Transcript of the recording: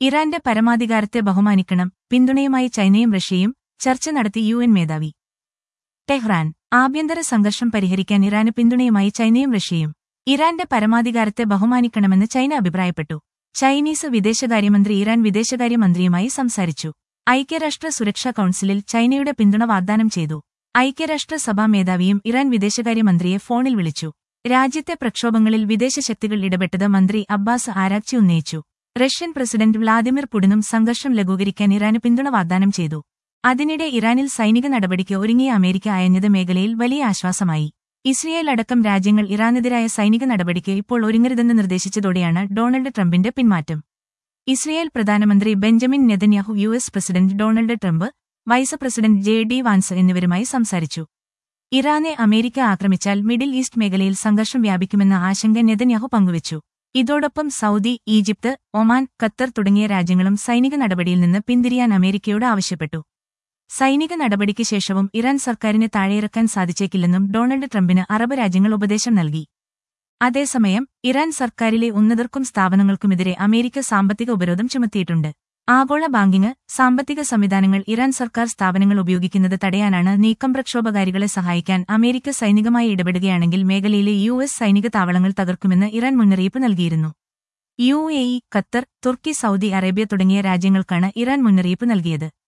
ഇറാന്റെ പരമാധികാരത്തെ ബഹുമാനിക്കണം പിന്തുണയുമായി ചൈനയും റഷ്യയും ചർച്ച നടത്തി യു എൻ മേധാവി ടെഹ്റാൻ ആഭ്യന്തര സംഘർഷം പരിഹരിക്കാൻ ഇറാന് പിന്തുണയുമായി ചൈനയും റഷ്യയും ഇറാന്റെ പരമാധികാരത്തെ ബഹുമാനിക്കണമെന്ന് ചൈന അഭിപ്രായപ്പെട്ടു ചൈനീസ് വിദേശകാര്യമന്ത്രി ഇറാൻ വിദേശകാര്യമന്ത്രിയുമായി സംസാരിച്ചു ഐക്യരാഷ്ട്ര സുരക്ഷാ കൌൺസിലിൽ ചൈനയുടെ പിന്തുണ വാഗ്ദാനം ചെയ്തു ഐക്യരാഷ്ട്ര സഭാ മേധാവിയും ഇറാൻ വിദേശകാര്യമന്ത്രിയെ ഫോണിൽ വിളിച്ചു രാജ്യത്തെ പ്രക്ഷോഭങ്ങളിൽ വിദേശ ശക്തികൾ ഇടപെട്ടത് മന്ത്രി അബ്ബാസ് ആരാക്ചി ഉന്നയിച്ചു റഷ്യൻ പ്രസിഡന്റ് വ്ളാദിമിർ പുടിനും സംഘർഷം ലഘൂകരിക്കാൻ ഇറാന് പിന്തുണ വാഗ്ദാനം ചെയ്തു അതിനിടെ ഇറാനിൽ സൈനിക നടപടിക്ക് ഒരുങ്ങിയ അമേരിക്ക അയഞ്ഞത് മേഖലയിൽ വലിയ ആശ്വാസമായി ഇസ്രയേൽ അടക്കം രാജ്യങ്ങൾ ഇറാനെതിരായ സൈനിക നടപടിക്ക് ഇപ്പോൾ ഒരുങ്ങരുതെന്ന് നിർദ്ദേശിച്ചതോടെയാണ് ഡൊണാൾഡ് ട്രംപിന്റെ പിന്മാറ്റം ഇസ്രയേൽ പ്രധാനമന്ത്രി Benjamin Netanyahu U S president Donald Trump vice president J D Vance എന്നിവരുമായി സംസാരിച്ചു ഇറാനെ അമേരിക്ക ആക്രമിച്ചാൽ മിഡിൽ ഈസ്റ്റ് മേഖലയിൽ സംഘർഷം വ്യാപിക്കുമെന്ന ആശങ്ക നെതന്യാഹു പങ്കുവച്ചു ഇതോടൊപ്പം സൗദി ഈജിപ്ത് ഒമാൻ ഖത്തർ തുടങ്ങിയ രാജ്യങ്ങളും സൈനിക നടപടിയിൽ നിന്ന് പിന്തിരിയാൻ അമേരിക്കയോട് ആവശ്യപ്പെട്ടു സൈനിക നടപടിക്ക് ശേഷവും ഇറാൻ സർക്കാരിനെ താഴെയിറക്കാൻ സാധിച്ചേക്കില്ലെന്നും ഡൊണാൾഡ് ട്രംപിന് അറബ് രാജ്യങ്ങൾ ഉപദേശം നൽകി അതേസമയം ഇറാൻ സർക്കാരിലെ ഉന്നതർക്കും സ്ഥാപനങ്ങൾക്കുമെതിരെ അമേരിക്ക സാമ്പത്തിക ഉപരോധം ചുമത്തിയിട്ടുണ്ട് ആഗോള ബാങ്കിങ് സാമ്പത്തിക സംവിധാനങ്ങൾ ഇറാൻ സർക്കാർ സ്ഥാപനങ്ങൾ ഉപയോഗിക്കുന്നത് തടയാനാണ് നീക്കം പ്രക്ഷോഭകാരികളെ സഹായിക്കാൻ അമേരിക്ക സൈനികമായി ഇടപെടുകയാണെങ്കിൽ മേഖലയിലെ യു എസ് സൈനിക താവളങ്ങൾ തകർക്കുമെന്ന് ഇറാൻ മുന്നറിയിപ്പ് നൽകിയിരുന്നു യു എ ഇ ഖത്തർ തുർക്കി സൗദി അറേബ്യ തുടങ്ങിയ രാജ്യങ്ങൾക്കാണ് ഇറാൻ മുന്നറിയിപ്പ് നൽകിയത്